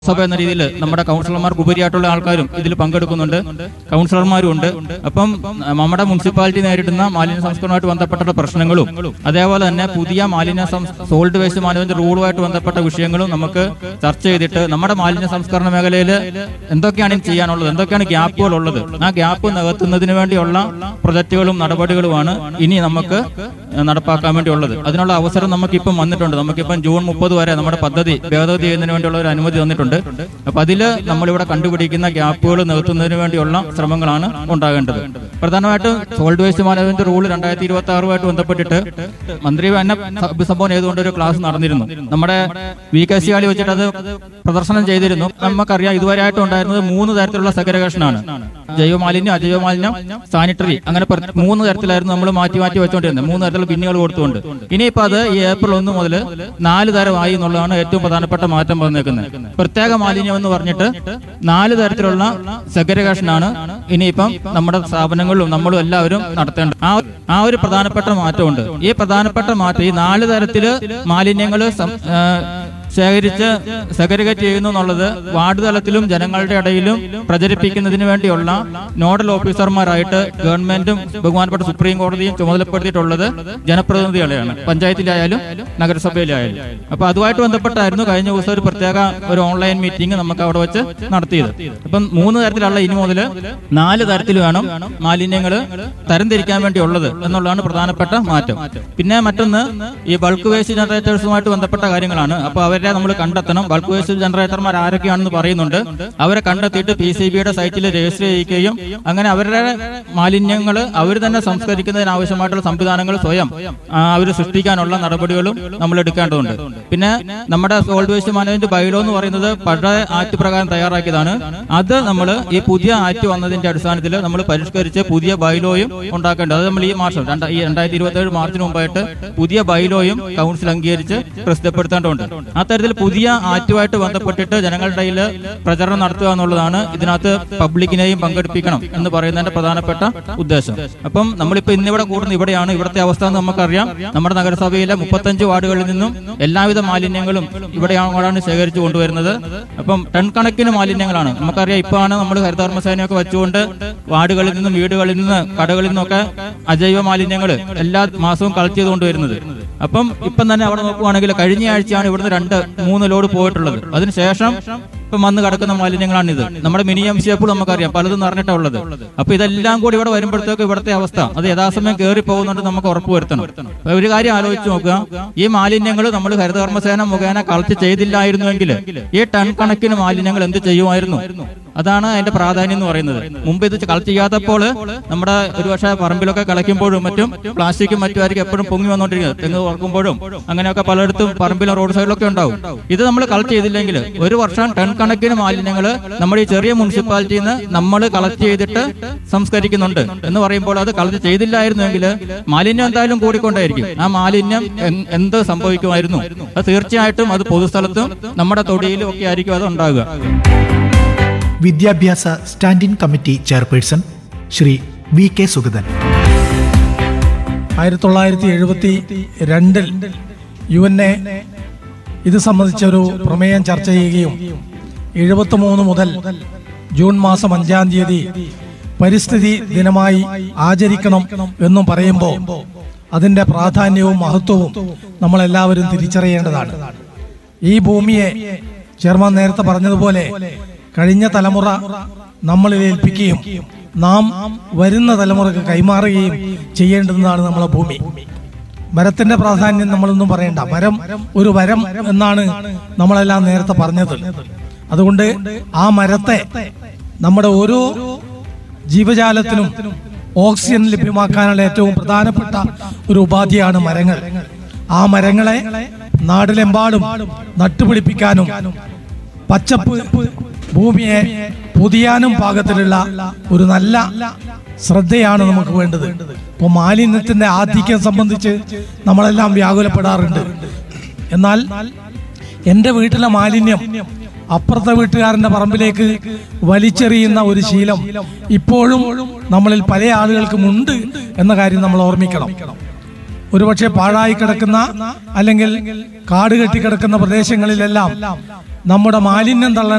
സഭ എന്ന രീതിയിൽ നമ്മുടെ കൗൺസിലർമാർക്ക് ഉപരിയായിട്ടുള്ള ആൾക്കാരും ഇതിൽ പങ്കെടുക്കുന്നുണ്ട് കൗൺസിലർമാരും ഉണ്ട് അപ്പം നമ്മുടെ മുനിസിപ്പാലിറ്റി നേരിടുന്ന മാലിന്യ സംസ്കരണവുമായിട്ട് ബന്ധപ്പെട്ട പ്രശ്നങ്ങളും അതേപോലെ തന്നെ പുതിയ മാലിന്യ സോൾട്ട് വേസ്റ്റ് മാനേജ്മെന്റ് റൂളുമായിട്ട് ബന്ധപ്പെട്ട വിഷയങ്ങളും നമുക്ക് ചർച്ച ചെയ്തിട്ട് നമ്മുടെ മാലിന്യ സംസ്കരണ മേഖലയിൽ എന്തൊക്കെയാണ് ഇനി ചെയ്യാനുള്ളത് എന്തൊക്കെയാണ് ഗ്യാപ്പുകൾ ഉള്ളത് ആ ഗ്യാപ്പ് നികത്തുന്നതിന് വേണ്ടിയുള്ള പ്രൊജക്ടുകളും നടപടികളുമാണ് ഇനി നമുക്ക് നടപ്പാക്കാൻ വേണ്ടിയുള്ളത് അതിനുള്ള അവസരം നമുക്കിപ്പം വന്നിട്ടുണ്ട് നമുക്കിപ്പം ജൂൺ മുപ്പത് വരെ നമ്മുടെ പദ്ധതി ഭേദഗതി ചെയ്യുന്നതിന് വേണ്ടിയുള്ള ഒരു അനുമതി തന്നിട്ടുണ്ട് അപ്പൊ അതില് നമ്മളിവിടെ കണ്ടുപിടിക്കുന്ന ഗ്യാപ്പുകൾ നികത്തുന്നതിന് വേണ്ടിയുള്ള ശ്രമങ്ങളാണ് ഉണ്ടാകേണ്ടത് പ്രധാനമായിട്ടും സോൾഡ് വേസ്റ്റ് മാനേജ്മെന്റ് റൂൾ രണ്ടായിരത്തി ഇരുപത്തി ആറുമായിട്ട് ബന്ധപ്പെട്ടിട്ട് മന്ത്രി തന്നെ അഭിസംബോധന ചെയ്തുകൊണ്ട് ഒരു ക്ലാസ് നടന്നിരുന്നു നമ്മുടെ വി കെ സി ആളി വെച്ചിട്ട് അത് പ്രദർശനം ചെയ്തിരുന്നു നമുക്കറിയാം ഇതുവരെയായിട്ട് ഉണ്ടായിരുന്നത് മൂന്ന് തരത്തിലുള്ള സെഗ്രഗേഷൻ ആണ് ജൈവ മാലിന്യം അജൈവ മാലിന്യം സാനിറ്ററി അങ്ങനെ പ്ര- മൂന്ന് തരത്തിലായിരുന്നു നമ്മൾ മാറ്റി മാറ്റി വെച്ചോണ്ടിരുന്നത് മൂന്ന് തരത്തിലുള്ള ബിന്നുകൾ കൊടുത്തുകൊണ്ട് ഇനിയിപ്പോ അത് ഈ ഏപ്രിൽ ഒന്ന് മുതൽ നാല് തരമായി എന്നുള്ളതാണ് ഏറ്റവും പ്രധാനപ്പെട്ട മാറ്റം വന്നേക്കുന്നത് പ്രത്യേക മാലിന്യം എന്ന് പറഞ്ഞിട്ട് നാല് തരത്തിലുള്ള സെഗ്രഗേഷൻ ആണ് ഇനിയിപ്പം നമ്മുടെ സ്ഥാപനങ്ങളിലും നമ്മളും എല്ലാവരും നടത്തേണ്ടത് ആ ആ ഒരു പ്രധാനപ്പെട്ട മാറ്റമുണ്ട് ഈ പ്രധാനപ്പെട്ട മാറ്റം ഈ നാല് തരത്തില് മാലിന്യങ്ങൾ ശേഖരിച്ച് സെഗ്രിഗേറ്റ് ചെയ്യുന്നു എന്നുള്ളത് വാർഡ് തലത്തിലും ജനങ്ങളുടെ ഇടയിലും പ്രചരിപ്പിക്കുന്നതിന് വേണ്ടിയുള്ള നോഡൽ ഓഫീസർമാരായിട്ട് ഗവൺമെന്റും ബഹുമാനപ്പെട്ട സുപ്രീം കോടതിയും ചുമതലപ്പെടുത്തിയിട്ടുള്ളത് ജനപ്രതിനിധികളെയാണ് പഞ്ചായത്തിലായാലും നഗരസഭയിലായാലും അപ്പൊ അതുമായിട്ട് ബന്ധപ്പെട്ടായിരുന്നു കഴിഞ്ഞ ദിവസം ഒരു പ്രത്യേക ഒരു ഓൺലൈൻ മീറ്റിംഗ് നമുക്ക് അവിടെ വെച്ച് നടത്തിയത് അപ്പം മൂന്ന് തരത്തിലുള്ള ഇനി മുതൽ നാല് തരത്തിൽ വേണം മാലിന്യങ്ങൾ തരംതിരിക്കാൻ വേണ്ടിയുള്ളത് എന്നുള്ളതാണ് പ്രധാനപ്പെട്ട മാറ്റം പിന്നെ മറ്റൊന്ന് ഈ ബൾക്ക് വേസ്റ്റ് ജനറേറ്റേഴ്സുമായിട്ട് ബന്ധപ്പെട്ട കാര്യങ്ങളാണ് അപ്പൊ അവരെ നമ്മൾ കണ്ടെത്തണം ബൾക്ക് വേസ്റ്റ് ജനറേറ്റർമാർ ആരൊക്കെയാണെന്ന് പറയുന്നുണ്ട് അവരെ കണ്ടെത്തിയിട്ട് പി സി ബിയുടെ സൈറ്റിൽ രജിസ്റ്റർ ചെയ്യിക്കുകയും അങ്ങനെ അവരുടെ മാലിന്യങ്ങൾ അവർ തന്നെ സംസ്കരിക്കുന്നതിന് ആവശ്യമായിട്ടുള്ള സംവിധാനങ്ങൾ സ്വയം അവർ സൃഷ്ടിക്കാനുള്ള നടപടികളും നമ്മൾ എടുക്കേണ്ടതുണ്ട് പിന്നെ നമ്മുടെ സോൾഡ് വേസ്റ്റ് മാനേജ്മെന്റ് ബൈലോ എന്ന് പറയുന്നത് പഴയ ആക്ട് പ്രകാരം തയ്യാറാക്കിയതാണ് അത് നമ്മൾ ഈ പുതിയ ആക്ട് വന്നതിന്റെ അടിസ്ഥാനത്തിൽ നമ്മൾ പരിഷ്കരിച്ച് പുതിയ ബൈലോയും ഉണ്ടാക്കേണ്ടത് അത് നമ്മൾ ഈ മാസം രണ്ട- ഈ രണ്ടായിരത്തി ഇരുപത്തി ഏഴ് മാർച്ചിന് മുമ്പായിട്ട് പുതിയ ബൈലോയും കൗൺസിൽ അംഗീകരിച്ച് പ്രസിദ്ധപ്പെടുത്തേണ്ടതുണ്ട് അത്തരത്തിൽ പുതിയ ആക്ടുമായിട്ട് ബന്ധപ്പെട്ടിട്ട് ജനങ്ങളുടെ ഇടയിൽ പ്രചരണം നടത്തുക എന്നുള്ളതാണ് ഇതിനകത്ത് പബ്ലിക്കിനെയും പങ്കെടുപ്പിക്കണം എന്ന് പറയുന്നതിന്റെ പ്രധാനപ്പെട്ട ഉദ്ദേശം അപ്പം നമ്മളിപ്പോ ഇന്നിവിടെ കൂടുന്ന ഇവിടെയാണ് ഇവിടുത്തെ അവസ്ഥ എന്ന് നമുക്കറിയാം നമ്മുടെ നഗരസഭയിലെ മുപ്പത്തഞ്ച് വാർഡുകളിൽ നിന്നും എല്ലാവിധ മാലിന്യങ്ങളും ഇവിടെയാണ് ശേഖരിച്ചു കൊണ്ടുവരുന്നത് അപ്പം ടൺ കണക്കിന് മാലിന്യങ്ങളാണ് നമുക്കറിയാം ഇപ്പോഴാണ് നമ്മൾ ഹരിതകർമ്മസേനയൊക്കെ വെച്ചുകൊണ്ട് വാർഡുകളിൽ നിന്നും വീടുകളിൽ നിന്ന് കടകളിൽ നിന്നൊക്കെ അജൈവ മാലിന്യങ്ങൾ എല്ലാ മാസവും കളക്ട് ചെയ്തുകൊണ്ടുവരുന്നത് അപ്പം ഇപ്പം തന്നെ അവിടെ നോക്കുവാണെങ്കിൽ കഴിഞ്ഞ ആഴ്ചയാണ് ഇവിടുന്ന് രണ്ട് മൂന്ന് ലോഡ് പോയിട്ടുള്ളത് അതിനുശേഷം ഇപ്പം വന്ന് കിടക്കുന്ന മാലിന്യങ്ങളാണിത് നമ്മുടെ മിനി എം സി എപ്പോൾ നമുക്കറിയാം പലതും നിറഞ്ഞിട്ടാ ഉള്ളത് അപ്പൊ ഇതെല്ലാം കൂടി ഇവിടെ വരുമ്പോഴത്തേക്ക് ഇവിടുത്തെ അവസ്ഥ അത് യഥാസമയം കയറി പോകുന്നുണ്ട് നമുക്ക് ഉറപ്പുവരുത്തണം അപ്പൊ ഒരു കാര്യം ആലോചിച്ച് നോക്കുക ഈ മാലിന്യങ്ങൾ നമ്മൾ ഹരിതകർമ്മസേന മുഖേന കളക്ട് ചെയ്തില്ലായിരുന്നുവെങ്കിൽ ഈ ടൺ കണക്കിന് മാലിന്യങ്ങൾ എന്ത് ചെയ്യുമായിരുന്നു അതാണ് അതിന്റെ പ്രാധാന്യം എന്ന് പറയുന്നത് മുമ്പ് ഇത് കളക്ട് ചെയ്യാത്തപ്പോൾ നമ്മുടെ ഒരുപക്ഷെ പറമ്പിലൊക്കെ കളയ്ക്കുമ്പോഴും മറ്റും പ്ലാസ്റ്റിക്കും മറ്റുമായിരിക്കും എപ്പോഴും പൊങ്ങി വന്നുകൊണ്ടിരിക്കുന്നത് തെങ്ങ് തുറക്കുമ്പോഴും അങ്ങനെയൊക്കെ പലയിടത്തും പറമ്പിലും റോഡ് സൈഡിലൊക്കെ ഉണ്ടാവും ഇത് നമ്മൾ കളക്ട് ചെയ്തില്ലെങ്കിൽ ഒരു വർഷം ടൺ കണക്കിന് മാലിന്യങ്ങൾ നമ്മുടെ ഈ ചെറിയ മുനിസിപ്പാലിറ്റിയിൽ നിന്ന് നമ്മൾ കളക്ട് ചെയ്തിട്ട് സംസ്കരിക്കുന്നുണ്ട് എന്ന് പറയുമ്പോൾ അത് കളക്ട് ചെയ്തില്ലായിരുന്നുവെങ്കിൽ മാലിന്യം എന്തായാലും കൂടിക്കൊണ്ടേയിരിക്കും ആ മാലിന്യം എൻ- എന്ത് സംഭവിക്കുമായിരുന്നു അത് തീർച്ചയായിട്ടും അത് പൊതുസ്ഥലത്തും നമ്മുടെ തൊടിയിലും ഒക്കെ ആയിരിക്കും അത് ഉണ്ടാകുക വിദ്യാഭ്യാസ standing committee chairperson Shri V K Sugathan ആയിരത്തി തൊള്ളായിരത്തി എഴുപത്തി രണ്ടിൽ യു എൻ എ ഇത് സംബന്ധിച്ച ഒരു പ്രമേയം ചർച്ച ചെയ്യുകയും എഴുപത്തി മൂന്ന് മുതൽ ജൂൺ മാസം അഞ്ചാം തീയതി പരിസ്ഥിതി ദിനമായി ആചരിക്കണം എന്നും പറയുമ്പോൾ അതിന്റെ പ്രാധാന്യവും മഹത്വവും നമ്മളെല്ലാവരും തിരിച്ചറിയേണ്ടതാണ് ഈ ഭൂമിയെ ചെയർമാൻ നേരത്തെ പറഞ്ഞതുപോലെ കഴിഞ്ഞ തലമുറ നമ്മളിൽ ഏൽപ്പിക്കുകയും നാം വരുന്ന തലമുറക്ക് കൈമാറുകയും ചെയ്യേണ്ടുന്നതാണ് നമ്മളെ ഭൂമി മരത്തിന്റെ പ്രാധാന്യം നമ്മളൊന്നും പറയണ്ട മരം ഒരു വരം എന്നാണ് നമ്മളെല്ലാം നേരത്തെ പറഞ്ഞത് അതുകൊണ്ട് ആ മരത്തെ നമ്മുടെ ഓരോ ജീവജാലത്തിനും ഓക്സിജൻ ലഭ്യമാക്കാനുള്ള ഏറ്റവും പ്രധാനപ്പെട്ട ഒരു ഉപാധിയാണ് മരങ്ങൾ ആ മരങ്ങളെ നാടിലെമ്പാടും നട്ടുപിടിപ്പിക്കാനും പച്ചപ്പ് ഭൂമിയെ പൊതിയാനും പാകത്തിലുള്ള ഒരു നല്ല ശ്രദ്ധയാണ് നമുക്ക് വേണ്ടത് ഇപ്പൊ മാലിന്യത്തിന്റെ ആധിക്യം സംബന്ധിച്ച് നമ്മളെല്ലാം വ്യാകുലപ്പെടാറുണ്ട് എന്നാൽ എന്റെ വീട്ടിലെ മാലിന്യം അപ്പുറത്തെ വീട്ടുകാരന്റെ പറമ്പിലേക്ക് വലിച്ചെറിയുന്ന ഒരു ശീലം ഇപ്പോഴും നമ്മളിൽ പല ആളുകൾക്കും ഉണ്ട് എന്ന കാര്യം നമ്മൾ ഓർമ്മിക്കണം ഒരുപക്ഷെ പാഴായി കിടക്കുന്ന അല്ലെങ്കിൽ കാട് കെട്ടിക്കിടക്കുന്ന പ്രദേശങ്ങളിലെല്ലാം നമ്മുടെ മാലിന്യം തള്ളാൻ